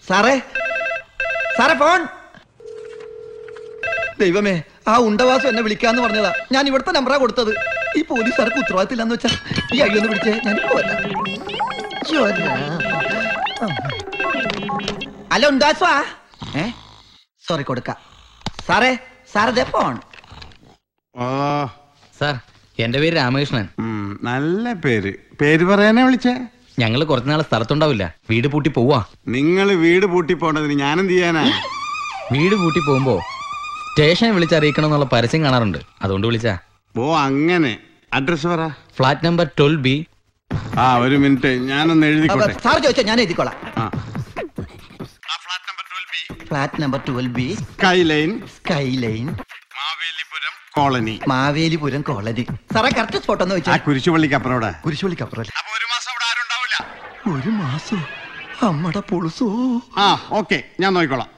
സാറേ സാറേ ഫോൺ ദൈവമേ ആ ഉണ്ടവാസം എന്നെ വിളിക്കാന്ന് പറഞ്ഞതാ ഞാൻ ഇവിടുത്തെ നമ്പറാ കൊടുത്തത് ഈ പോലീസുകാർക്ക് ഉത്തരവാദിത്തമില്ലെന്ന് വെച്ചാ ഈ അയ്യോ ഒന്ന് വിളിച്ചേ ഞാൻ ഇപ്പൊ വരാം. ചോര. ഹലോ ഉണ്ടാസ്വാ ഏ സോറി കൊടുക്ക സാറേ സാറേ ഫോൺ ഓ സാർ എന്റെ പേര് രാമകൃഷ്ണൻ ഉം, നല്ല പേര് പേര് പറയാനാ വിളിച്ചേ ഞങ്ങൾ കുറച്ചു നാളെ സ്ഥലത്തുണ്ടാവില്ല വീട് പൂട്ടി പോവാ നിങ്ങൾ വീട് പൂട്ടി പോണ്ടതിന് ഞാനെന്ത് ചെയ്യാനാ വീട് പൂട്ടി പോകുമ്പോ സ്റ്റേഷനെ വിളിച്ചറിയിക്കണം എന്നുള്ള പരസ്യം കാണാറുണ്ട് അതുകൊണ്ട് വിളിച്ചാ ഓ അങ്ങനെ അഡ്രസ് പറ ഫ്ലാറ്റ് നമ്പർ ട്വൽവ് ബി ആ ഒരു മിനിറ്റ് ഞാനൊന്ന് എഴുതിക്കോട്ടെ സാർ ചോദിച്ചാ ഞാൻ എഴുതിക്കോളാം ആ flat number twelve B skyline skyline Mavelipuram colony Mavelipuram college സാറേ കറക്റ്റ് സ്പോട്ട് ഒന്ന് ആ വെച്ചാൽ കുരിശുപള്ളിക്ക് അപ്പുറം കുരിശുപള്ളിക്കപ്പുറം ഒരു മാസം അമ്മടെ പുളുസോ ആ ഓക്കെ ഞാൻ നോക്കിക്കോളാം